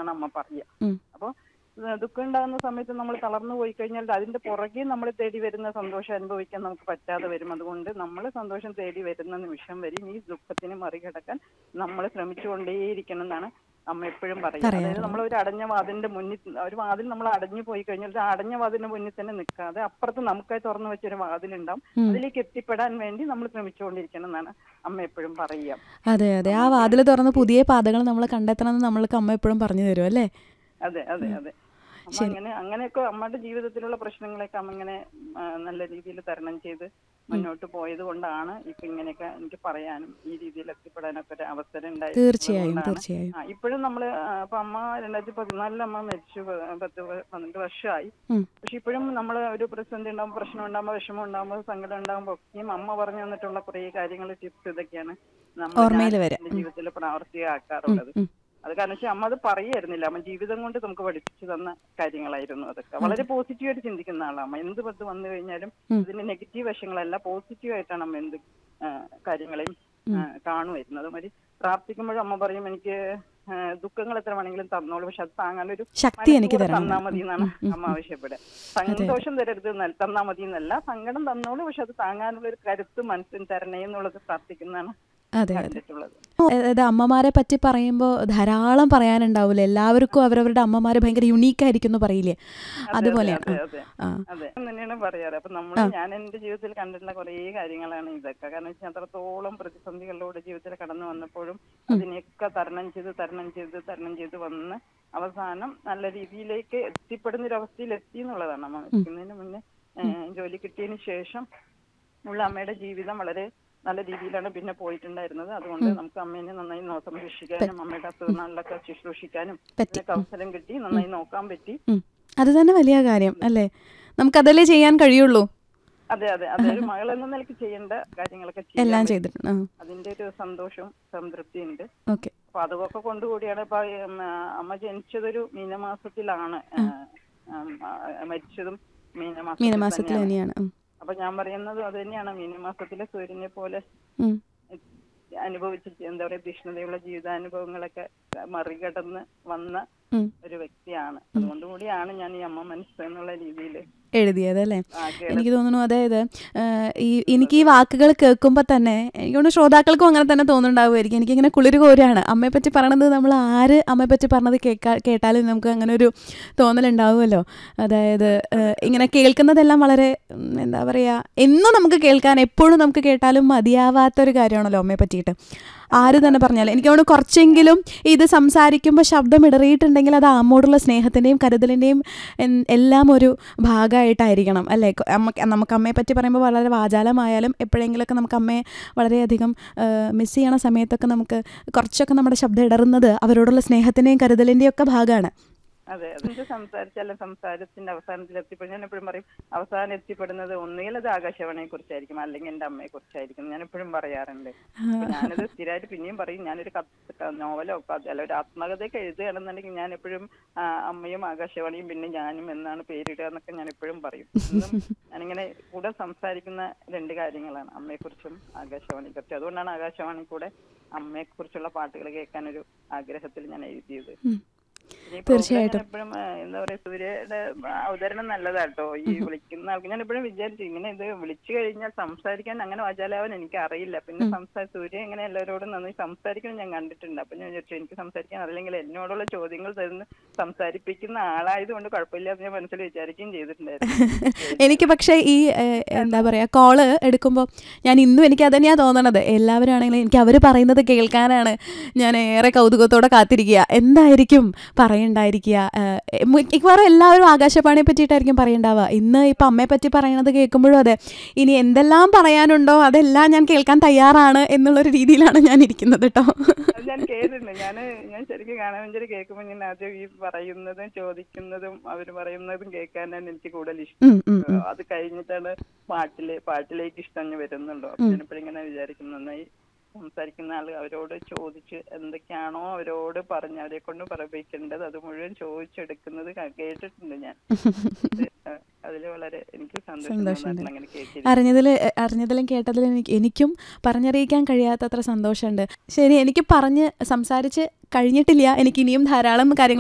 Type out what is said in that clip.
എന്നാണ് അമ്മ പറയുക ഉം. അപ്പോൾ ദുഃഖം ഉണ്ടാകുന്ന സമയത്ത് നമ്മൾ തളർന്നു പോയി കഴിഞ്ഞാൽ അതിന്റെ പുറകെ നമ്മൾ തേടി വരുന്ന സന്തോഷം അനുഭവിക്കാൻ നമുക്ക് പറ്റാതെ വരും അതുകൊണ്ട് നമ്മൾ സന്തോഷം തേടി വരുന്ന നിമിഷം വരെ ഈ ദുഃഖത്തിനെ മറികടക്കാൻ നമ്മൾ ശ്രമിച്ചുകൊണ്ടേയിരിക്കണം എന്നാണ് അമ്മ എപ്പോഴും പറയുക അതായത് നമ്മൾ ഒരു അടഞ്ഞ വാതിലിന്റെ മുന്നിൽ ഒരു വാതിൽ നമ്മൾ അടഞ്ഞു പോയി കഴിഞ്ഞാൽ ഒരു അടഞ്ഞ വാതിലിന്റെ മുന്നിൽ തന്നെ നിൽക്കാതെ അപ്പുറത്ത് നമുക്കായി തുറന്നു വെച്ചൊരു വാതിലുണ്ടാവും അതിലേക്ക് എത്തിപ്പെടാൻ വേണ്ടി നമ്മൾ ശ്രമിച്ചുകൊണ്ടിരിക്കണം എന്നാണ് അമ്മ എപ്പോഴും പറയുക അതെ അതെ ആ വാതിൽ തുറന്ന് പുതിയ പാതകൾ നമ്മൾ കണ്ടെത്തണമെന്ന് നമ്മൾക്ക് അമ്മ എപ്പോഴും പറഞ്ഞു തരും അല്ലേ അതെ അതെ അതെ അമ്മ അങ്ങനെ അങ്ങനെയൊക്കെ അമ്മയുടെ ജീവിതത്തിലുള്ള പ്രശ്നങ്ങളൊക്കെ അമ്മ ഇങ്ങനെ ആ, നല്ല രീതിയിൽ തരണം ചെയ്ത് മുന്നോട്ട് പോയത് കൊണ്ടാണ് ഇപ്പൊ ഇങ്ങനെയൊക്കെ എനിക്ക് പറയാനും ഈ രീതിയിൽ എത്തിപ്പെടാനൊക്കെ ഒരു അവസരം ഉണ്ടായത് തീർച്ചയായും അതുകൊണ്ടാണ്. തീർച്ചയായും ആ, ഇപ്പോഴും നമ്മള് ആ, ഇപ്പൊ അമ്മ രണ്ടായിരത്തി പതിനാലിൽ അമ്മ മരിച്ചു പ- പത്ത് പ- പന്ത്രണ്ട് വർഷമായി ഉം. പക്ഷെ ഇപ്പോഴും നമ്മൾ ഒരു പ്രതിസന്ധി ഉണ്ടാകുമ്പോൾ പ്രശ്നം ഉണ്ടാകുമ്പോൾ വിഷമം ഉണ്ടാകുമ്പോൾ സങ്കടം ഉണ്ടാകുമ്പോൾ ഒക്കെയും അമ്മ പറഞ്ഞു തന്നിട്ടുള്ള കുറേ കാര്യങ്ങൾ ടിപ്സ് ഇതൊക്കെയാണ് നമ്മൾ ഓർമ്മയിൽ ഞാൻ വരാം. എന്റെ ജീവിതത്തിൽ പ്രാവർത്തികമാക്കാറുള്ളത് ഉം. അത് കാരണം വെച്ചാൽ അമ്മ അത് പറയായിരുന്നില്ല അമ്മ ജീവിതം കൊണ്ട് നമുക്ക് പഠിപ്പിച്ചു തന്ന കാര്യങ്ങളായിരുന്നു അതൊക്കെ വളരെ പോസിറ്റീവായിട്ട് ചിന്തിക്കുന്ന ആളാണ് അമ്മ എന്ത് പത്ത് വന്നു കഴിഞ്ഞാലും ഇതിന്റെ നെഗറ്റീവ് വശങ്ങളല്ല പോസിറ്റീവ് ആയിട്ടാണ് അമ്മ എന്ത് ആ, കാര്യങ്ങളെയും ആ, കാണുമായിരുന്നു അതുമാതിരി പ്രാർത്ഥിക്കുമ്പോഴും അമ്മ പറയും എനിക്ക് ആ, ദുഃഖങ്ങൾ എത്ര വേണമെങ്കിലും തന്നോളൂ പക്ഷെ അത് താങ്ങാനൊരു ശക്തി എനിക്ക് മനസ്സുകൂടെ തരണം തന്നാ മതി എന്നാണ് അമ്മ ആവശ്യപ്പെടുക സന്തോഷം തരരുത് എന്നല്ല- തന്നാ മതി എന്നല്ല സങ്കടം തന്നോളൂ പക്ഷെ അത് താങ്ങാനുള്ള ഒരു കരുത്ത് മനസ്സിന് തരണേ എന്നുള്ളത് പ്രാർത്ഥിക്കുന്നതാണ് അതെ അതെ കണ്ടിട്ടുള്ളത് അതായത് അമ്മമാരെ പറ്റി പറയുമ്പോൾ ധാരാളം പറയാനുണ്ടാവില്ല എല്ലാവർക്കും അവരവരുടെ അമ്മമാർ ഭയങ്കര യുണീക്ക് ആയിരിക്കും എന്ന് പറയില്ലേ അതുപോലെയാണ് അതെ അതെ ആ അതെ തന്നെയാണ് പറയാറ് അപ്പൊ നമ്മൾ ഞാൻ എന്റെ ജീവിതത്തിൽ കണ്ടിട്ടുള്ള കുറേ കാര്യങ്ങളാണ് ഇതൊക്കെ കാരണം വെച്ചാൽ അത്രത്തോളം പ്രതിസന്ധികളിലൂടെ ജീവിതത്തിൽ കടന്നു വന്നപ്പോഴും അതിനെയൊക്കെ തരണം ചെയ്ത് തരണം ചെയ്ത് തരണം ചെയ്ത് വന്ന് അവസാനം നല്ല രീതിയിലേക്ക് എത്തിപ്പെടുന്ന ഒരു അവസ്ഥയിൽ എത്തി എന്നുള്ളതാണ് അമ്മ മരിക്കുന്നതിന് മുന്നേ ഏഹ്, ജോലി കിട്ടിയതിന് ശേഷം ഉള്ള അമ്മയുടെ ജീവിതം വളരെ നല്ല രീതിയിലാണ് പിന്നെ പോയിട്ടുണ്ടായിരുന്നത് അതുകൊണ്ട് നമുക്ക് അമ്മേനെ നന്നായി നോ- സംരക്ഷിക്കാനും അമ്മയുടെ അസുഖങ്ങളിലൊക്കെ ശുശ്രൂഷിക്കാനും പറ്റി. ഇതിനൊക്കെ അവസരം കിട്ടി നന്നായി നോക്കാൻ പറ്റി ഉം. അത് തന്നെ വലിയ കാര്യം അല്ലേ നമുക്കതല്ലേ ചെയ്യാൻ കഴിയുള്ളൂ അതെ അതെ അതെ ഒരു മകൾ എന്ന നിലയ്ക്ക് ചെയ്യേണ്ട കാര്യങ്ങളൊക്കെ ചെയ്യാൻ എല്ലാം പറ്റി. ചെയ്തിട്ടുണ്ട് ആ അതിന്റെ ഒരു സന്തോഷവും സംതൃപ്തിയും ഉണ്ട് ഓക്കെ അപ്പൊ അതൊക്കെ കൊണ്ടുകൂടിയാണ് ഇപ്പൊ ഉം, ആ, അമ്മ ജനിച്ചതൊരു മീനമാസത്തിലാണ് ആ, ഉം, ആ, മരിച്ചതും മീനമാസത്തിൽ മീനമാസത്തിൽ തന്നെയാണ്. തന്നെയാണ് ഉം. അപ്പൊ ഞാൻ പറയുന്നത് അത് തന്നെയാണ് മീനമാസത്തിലെ സൂര്യനെ പോലെ ഉം. അനുഭവിച്ച എന്താ പറയാ തീഷ്ണതയുള്ള ജീവിതാനുഭവങ്ങളൊക്കെ മറികടന്ന് വന്ന ഉം. ഒരു വ്യക്തിയാണ് അതുകൊണ്ട് കൂടിയാണ് ഞാൻ ഈ അമ്മ മനസ്സ് എന്നുള്ള രീതിയിൽ എഴുതിയത് അല്ലേ എനിക്ക് തോന്നുന്നു അതായത് ആ, ഈ എനിക്ക് ഈ വാക്കുകൾ കേൾക്കുമ്പോൾ തന്നെ എനിക്ക് തോന്നുന്നു ശ്രോതാക്കൾക്കും അങ്ങനെ തന്നെ തോന്നുന്നുണ്ടാവുമായിരിക്കും എനിക്കിങ്ങനെ കുളിര് കോരാണ് അമ്മയെപ്പറ്റി പറയണത് നമ്മൾ ആര് അമ്മയെപ്പറ്റി പറഞ്ഞത് കേൾക്കാ കേട്ടാലും നമുക്ക് അങ്ങനെ ഒരു തോന്നലുണ്ടാവുമല്ലോ അതായത് ആ, ഇങ്ങനെ കേൾക്കുന്നതെല്ലാം വളരെ ഉം, എന്താ പറയുക എന്നും നമുക്ക് കേൾക്കാൻ എപ്പോഴും നമുക്ക് കേട്ടാലും മതിയാവാത്തൊരു കാര്യമാണല്ലോ അമ്മയെ പറ്റിയിട്ട് ആര് തന്നെ പറഞ്ഞാലും എനിക്ക് തോന്നുന്നു കുറച്ചെങ്കിലും ഇത് സംസാരിക്കുമ്പോൾ ശബ്ദം ഇടറിയിട്ടുണ്ടെങ്കിൽ അത് അമ്മോടുള്ള സ്നേഹത്തിൻ്റെയും കരുതലിൻ്റെയും എൻ- എല്ലാം ഒരു ഭാഗമായിട്ടായിരിക്കണം അല്ലേ കൊ- അമ്മ നമുക്ക് അമ്മയെ പറ്റി പറയുമ്പോൾ വളരെ വാചാലമായാലും എപ്പോഴെങ്കിലുമൊക്കെ നമുക്ക് അമ്മയെ വളരെയധികം മിസ് ചെയ്യണ സമയത്തൊക്കെ നമുക്ക് കുറച്ചൊക്കെ നമ്മുടെ ശബ്ദം ഇടറുന്നത് അവരോടുള്ള സ്നേഹത്തിൻ്റെയും കരുതലിൻ്റെയും ഒക്കെ ഭാഗമാണ് അതെ അതിന്റെ സംസാരിച്ചാലും സംസാരത്തിന്റെ അവസാനത്തിൽ എത്തിപ്പെടും ഞാൻ എപ്പോഴും പറയും അവസാനം എത്തിപ്പെടുന്നത് ഒന്നുകിൽ അത് ആകാശവാണിയെ കുറിച്ചായിരിക്കും അല്ലെങ്കിൽ എന്റെ അമ്മയെ കുറിച്ചായിരിക്കും ഞാൻ എപ്പോഴും പറയാറുണ്ട് അപ്പൊ ഞാനത് സ്ഥിരമായിട്ട് പിന്നെയും പറയും ഞാനൊരു കത്ത് ക- നോവലോ കഥ അല്ല ഒരു ആത്മകഥയൊക്കെ എഴുതുകയാണെന്നുണ്ടെങ്കിൽ ഞാൻ എപ്പോഴും ആ, അമ്മയും ആകാശവാണിയും പിന്നെ ഞാനും എന്നാണ് പേരിടുക എന്നൊക്കെ ഞാൻ എപ്പോഴും പറയും ഇന്നും ഞാനിങ്ങനെ കൂടെ സംസാരിക്കുന്ന രണ്ട് കാര്യങ്ങളാണ് അമ്മയെക്കുറിച്ചും ആകാശവാണിയെ കുറിച്ചും അതുകൊണ്ടാണ് ആകാശവാണി കൂടെ അമ്മയെക്കുറിച്ചുള്ള പാട്ടുകൾ കേൾക്കാൻ ഒരു ആഗ്രഹത്തിൽ ഞാൻ എഴുതിയത് ഉം. ഈ തീർച്ചയായിട്ടും. program എപ്പോഴും എന്താ പറയാ സൂര്യയുടെ അവതരണം നല്ലതാട്ടോ ഈ വിളിക്കുന്ന ആൾക്ക് ഞാൻ എപ്പോഴും വിചാരിച്ചു ഇങ്ങനെ ഇത് വിളിച്ചു കഴിഞ്ഞാൽ സംസാരിക്കാൻ അങ്ങനെ വാചാലാവാൻ എനിക്ക് അറിയില്ല പിന്നെ സംസാര സൂര്യ ഇങ്ങനെ എല്ലാവരോടും നന്നായി സംസാരിക്കണം ഞാൻ കണ്ടിട്ടുണ്ട് അപ്പൊ ഞാൻ വിചാരിച്ചു എനിക്ക് സംസാരിക്കാൻ അറിയില്ലെങ്കിൽ എന്നോടുള്ള ചോദ്യങ്ങൾ തരുന്ന സംസാരിപ്പിക്കുന്ന ആളായതുകൊണ്ട് കുഴപ്പമില്ല എന്ന് ഞാൻ മനസ്സിൽ വിചാരിക്കുകയും ചെയ്തിട്ടുണ്ടായിരുന്നു എനിക്ക് പക്ഷേ ഈ ഏഹ്, എന്താ പറയുക കോള് എടുക്കുമ്പോൾ ഞാൻ ഇന്നും എനിക്ക് അതന്നെയാണ് തോന്നണത് എല്ലാവരും ആണെങ്കിലും എനിക്ക് അവർ പറയുന്നത് കേൾക്കാനാണ് ഞാൻ ഏറെ കൗതുകത്തോടെ കാത്തിരിക്കുക എന്തായിരിക്കും പറയണ്ടായിരിക്കുക ഏഹ്, മിക്കവാറും എല്ലാവരും ആകാശവാണിയെ പറ്റിയിട്ടായിരിക്കും പറയണ്ടാവുക ഇന്ന് ഇപ്പം അമ്മയെ പറ്റി പറയണത് കേൾക്കുമ്പോഴും അതെ ഇനി എന്തെല്ലാം പറയാനുണ്ടോ അതെല്ലാം ഞാൻ കേൾക്കാൻ തയ്യാറാണ് എന്നുള്ളൊരു രീതിയിലാണ് ഞാൻ ഇരിക്കുന്നത് കേട്ടോ അത് ഞാൻ കേട്ടിട്ടുണ്ട് ഞാൻ ഞാൻ ശരിക്കും കാണാൻ കേൾക്കുമ്പോൾ ഞാൻ ആദ്യം ഈ പറയുന്നതും ചോദിക്കുന്നതും അവർ പറയുന്നതും കേൾക്കാനാണ് എനിക്ക് കൂടുതൽ ഇഷ്ടം ഉം, ഉം, ഉം. അത് കഴിഞ്ഞിട്ടാണ് പാട്ടില് പാട്ടിലേക്ക് ഇഷ്ടം വരുന്നുണ്ടോ അപ്പൊ ഞാനിപ്പോഴും ഇങ്ങനെ വിചാരിക്കുന്നു നന്നായി സംസാരിക്കുന്ന ആള് അവരോട് ചോദിച്ച് എന്തൊക്കെയാണോ അവരോട് പറഞ്ഞ് അവരെ കൊണ്ട് പറയിപ്പിക്കേണ്ടത് അത് മുഴുവൻ ചോദിച്ചെടുക്കുന്നത് ക- കേട്ടിട്ടുണ്ട് ഞാൻ അത്, ആ, അതില് വളരെ എനിക്ക് സന്തോഷം തോന്നുന്നു അങ്ങനെ കേൾക്കി അറിഞ്ഞതിൽ അറിഞ്ഞതിലും കേട്ടതിലും എനിക്ക് എനിക്കും പറഞ്ഞറിയിക്കാൻ കഴിയാത്തത്ര സന്തോഷമുണ്ട് ശരി എനിക്ക് പറഞ്ഞ് സംസാരിച്ച് കഴിഞ്ഞിട്ടില്ല എനിക്ക് ഇനിയും ധാരാളം കാര്യങ്ങൾ